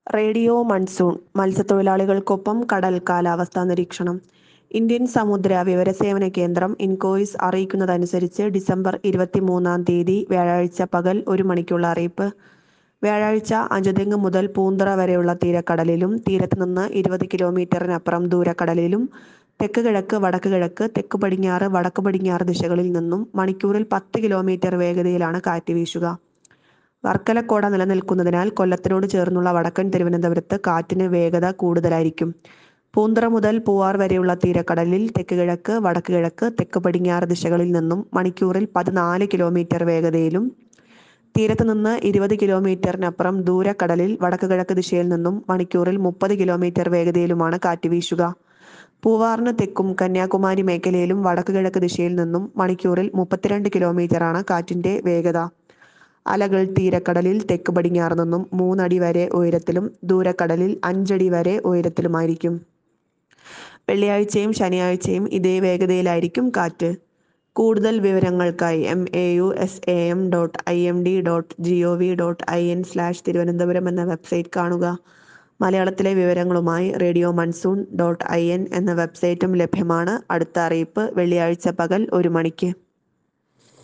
radio monsoon മത്സ്യത്തൊഴിലാളികൾക്കൊപ്പം കടൽ കാലാവസ്ഥാ നിരീക്ഷണം ഇന്ത്യൻ സമുദ്ര വിവരസേവന കേന്ദ്രം ഇൻകോയിസ് അറിയിക്കുന്നതനുസരിച്ച് ഡിസംബർ ഇരുപത്തിമൂന്നാം തീയതി വ്യാഴാഴ്ച പകൽ ഒരു മണിക്കുള്ള അറിയിപ്പ് വ്യാഴാഴ്ച അഞ്ചുതെങ്ങ് മുതൽ പൂന്തറ വരെയുള്ള തീരക്കടലിലും തീരത്ത് നിന്ന് ഇരുപത് കിലോമീറ്ററിനപ്പുറം ദൂരക്കടലിലും തെക്ക് കിഴക്ക് വടക്ക് കിഴക്ക് തെക്ക് പടിഞ്ഞാറ് വടക്ക് പടിഞ്ഞാറ് ദിശകളിൽ നിന്നും മണിക്കൂറിൽ പത്ത് കിലോമീറ്റർ വേഗതയിലാണ് കാറ്റ് വീശുക വർക്കലക്കോട നിലനിൽക്കുന്നതിനാൽ കൊല്ലത്തിനോട് ചേർന്നുള്ള വടക്കൻ തിരുവനന്തപുരത്ത് കാറ്റിന് വേഗത കൂടുതലായിരിക്കും പൂന്തറ മുതൽ പൂവാർ വരെയുള്ള തീരക്കടലിൽ തെക്ക് കിഴക്ക് വടക്ക് കിഴക്ക് തെക്ക് പടിഞ്ഞാറ് ദിശകളിൽ നിന്നും മണിക്കൂറിൽ പതിനാല് കിലോമീറ്റർ വേഗതയിലും തീരത്ത് നിന്ന് ഇരുപത് കിലോമീറ്ററിനപ്പുറം ദൂരക്കടലിൽ വടക്ക് കിഴക്ക് ദിശയിൽ നിന്നും മണിക്കൂറിൽ മുപ്പത് കിലോമീറ്റർ വേഗതയിലുമാണ് കാറ്റ് വീശുക പൂവാറിന് തെക്കും കന്യാകുമാരി മേഖലയിലും വടക്ക് കിഴക്ക് ദിശയിൽ നിന്നും മണിക്കൂറിൽ മുപ്പത്തിരണ്ട് കിലോമീറ്ററാണ് കാറ്റിന്റെ വേഗത അലകൾ തീരക്കടലിൽ തെക്ക് പടിഞ്ഞാറ് നിന്നും മൂന്നടി വരെ ഉയരത്തിലും ദൂരക്കടലിൽ അഞ്ചടി വരെ ഉയരത്തിലുമായിരിക്കും വെള്ളിയാഴ്ചയും ശനിയാഴ്ചയും ഇതേ വേഗതയിലായിരിക്കും കാറ്റ് കൂടുതൽ വിവരങ്ങൾക്കായി M A U S A M dot I M D dot G O V dot I N slash Thiruvananthapuram എന്ന വെബ്സൈറ്റ് കാണുക മലയാളത്തിലെ വിവരങ്ങളുമായി radio monsoon dot I N എന്ന വെബ്സൈറ്റും ലഭ്യമാണ് അടുത്ത അറിയിപ്പ് വെള്ളിയാഴ്ച പകൽ ഒരു മണിക്ക്